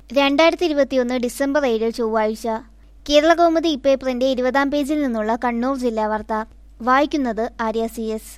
രണ്ടായിരത്തി ഇരുപത്തിയൊന്ന് ഡിസംബർ ഏഴ് ചൊവ്വാഴ്ച കേരള കൗമുദി ഇപ്പേപ്പറിന്റെ ഇരുപതാം പേജിൽ നിന്നുള്ള കണ്ണൂർ ജില്ലാ വാർത്ത വായിക്കുന്നത് ആര്യ സി എസ്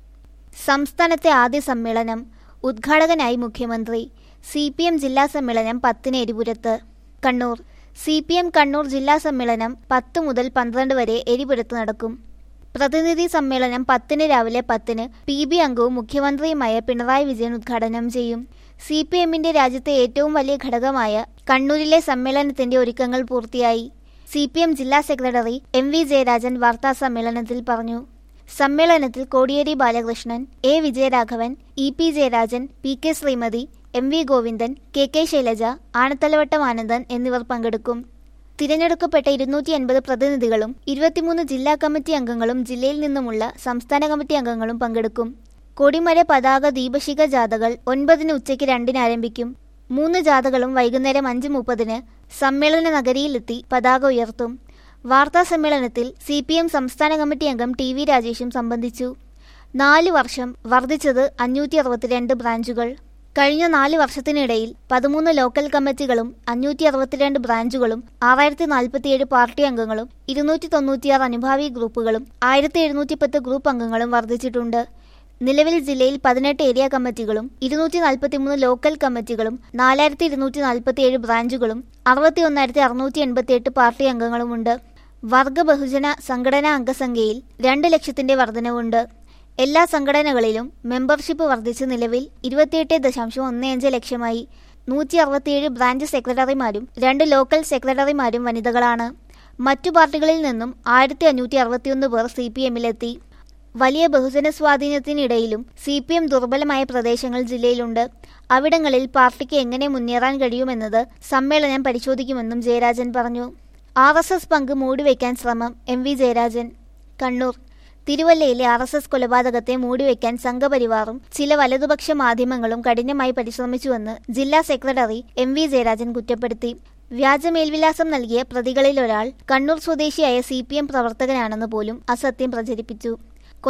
സംസ്ഥാനത്തെ ആദ്യ സമ്മേളനം ഉദ്ഘാടകനായി മുഖ്യമന്ത്രി സി പി എം ജില്ലാ സമ്മേളനം പത്തിന് എരിപുരത്ത് Kannur C P M Kannur ജില്ലാ സമ്മേളനം പത്ത് മുതൽ പന്ത്രണ്ട് വരെ എരിപുരത്ത് നടക്കും പ്രതിനിധി സമ്മേളനം പത്തിന് രാവിലെ പത്തിന് പി ബി അംഗവും മുഖ്യമന്ത്രിയുമായ പിണറായി വിജയൻ ഉദ്ഘാടനം ചെയ്യും സി പി എമ്മിന്റെ രാജ്യത്തെ ഏറ്റവും വലിയ ഘടകമായ കണ്ണൂരിലെ സമ്മേളനത്തിന്റെ ഒരുക്കങ്ങൾ പൂർത്തിയായി സി പി എം ജില്ലാ സെക്രട്ടറി എം വി ജയരാജൻ വാർത്താ സമ്മേളനത്തിൽ പറഞ്ഞു സമ്മേളനത്തിൽ Kodiyeri Balakrishnan A Vijayaraghavan E P Jayarajan P K Sreemathi M V Govindan K K Shailaja Anathalavattam Anandan എന്നിവർ പങ്കെടുക്കും തിരഞ്ഞെടുക്കപ്പെട്ട ഇരുന്നൂറ്റി അൻപത് പ്രതിനിധികളും ഇരുപത്തിമൂന്ന് ജില്ലാ കമ്മിറ്റി അംഗങ്ങളും ജില്ലയിൽ നിന്നുമുള്ള സംസ്ഥാന കമ്മിറ്റി അംഗങ്ങളും പങ്കെടുക്കും കൊടിമര പതാക ദീപശിഖ ജാഥകൾ ഒൻപതിന് ഉച്ചയ്ക്ക് രണ്ടിന് ആരംഭിക്കും മൂന്ന് ജാഥകളും വൈകുന്നേരം അഞ്ച് മുപ്പതിന് സമ്മേളന നഗരിയിലെത്തി പതാക ഉയർത്തും വാർത്താ സമ്മേളനത്തിൽ സി പി എം സംസ്ഥാന കമ്മിറ്റി അംഗം ടി വി രാജേഷും സംബന്ധിച്ചു നാല് വർഷം വർദ്ധിച്ചത് അഞ്ഞൂറ്റി അറുപത്തിരണ്ട് ബ്രാഞ്ചുകൾ കഴിഞ്ഞ നാല് വർഷത്തിനിടയിൽ പതിമൂന്ന് ലോക്കൽ കമ്മിറ്റികളും അഞ്ഞൂറ്റി അറുപത്തിരണ്ട് ബ്രാഞ്ചുകളും ആറായിരത്തി നാൽപ്പത്തിയേഴ് പാർട്ടി അംഗങ്ങളും ഇരുന്നൂറ്റി തൊണ്ണൂറ്റിയാറ് അനുഭാവി ഗ്രൂപ്പുകളും ആയിരത്തി എഴുന്നൂറ്റി പത്ത് ഗ്രൂപ്പ് അംഗങ്ങളും വർദ്ധിച്ചിട്ടുണ്ട് നിലവിൽ ജില്ലയിൽ പതിനെട്ട് ഏരിയ കമ്മിറ്റികളും ഇരുന്നൂറ്റി നാൽപ്പത്തിമൂന്ന് ലോക്കൽ കമ്മിറ്റികളും നാലായിരത്തി ഇരുന്നൂറ്റി നാൽപ്പത്തിയേഴ് ബ്രാഞ്ചുകളും അറുപത്തി ഒന്നായിരത്തി അറുന്നൂറ്റി എൺപത്തിയെട്ട് പാർട്ടി അംഗങ്ങളുമുണ്ട് വർഗ ബഹുജന സംഘടനാ അംഗസംഖ്യയിൽ രണ്ട് ലക്ഷത്തിന്റെ വർധനവുണ്ട് എല്ലാ സംഘടനകളിലും മെമ്പർഷിപ്പ് വർദ്ധിച്ച് നിലവിൽ ഇരുപത്തിയെട്ട് ദശാംശം ഒന്ന് അഞ്ച് ലക്ഷമായി നൂറ്റി അറുപത്തിയേഴ് ബ്രാഞ്ച് സെക്രട്ടറിമാരും രണ്ട് ലോക്കൽ സെക്രട്ടറിമാരും വനിതകളാണ് മറ്റു പാർട്ടികളിൽ നിന്നും ആയിരത്തി അഞ്ഞൂറ്റി അറുപത്തിയൊന്ന് പേർ സി പി എമ്മിലെത്തി വലിയ ബഹുജന സ്വാധീനത്തിനിടയിലും സി പി എം ദുർബലമായ പ്രദേശങ്ങൾ ജില്ലയിലുണ്ട് അവിടങ്ങളിൽ പാർട്ടിക്ക് എങ്ങനെ മുന്നേറാൻ കഴിയുമെന്നത് സമ്മേളനം പരിശോധിക്കുമെന്നും ജയരാജൻ പറഞ്ഞു ആർ എസ് എസ് പങ്ക് മൂടിവെക്കാൻ ശ്രമം എം വി ജയരാജൻ കണ്ണൂർ തിരുവല്ലയിലെ ആർ എസ് എസ് കൊലപാതകത്തെ മൂടിവെക്കാൻ സംഘപരിവാറും ചില വലതുപക്ഷ മാധ്യമങ്ങളും കഠിനമായി പരിശ്രമിച്ചുവെന്ന് ജില്ലാ സെക്രട്ടറി എം വി ജയരാജൻ കുറ്റപ്പെടുത്തി വ്യാജ മേൽവിലാസം നൽകിയ പ്രതികളിൽ ഒരാൾ കണ്ണൂർ സ്വദേശിയായ സി പി എം പ്രവർത്തകനാണെന്ന് പോലും അസത്യം പ്രചരിപ്പിച്ചു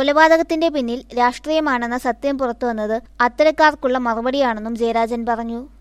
കൊലപാതകത്തിന്റെ പിന്നിൽ രാഷ്ട്രീയമാണെന്ന സത്യം പുറത്തുവന്നത് അത്തരക്കാർക്കുള്ള മറുപടിയാണെന്നും ജയരാജൻ പറഞ്ഞു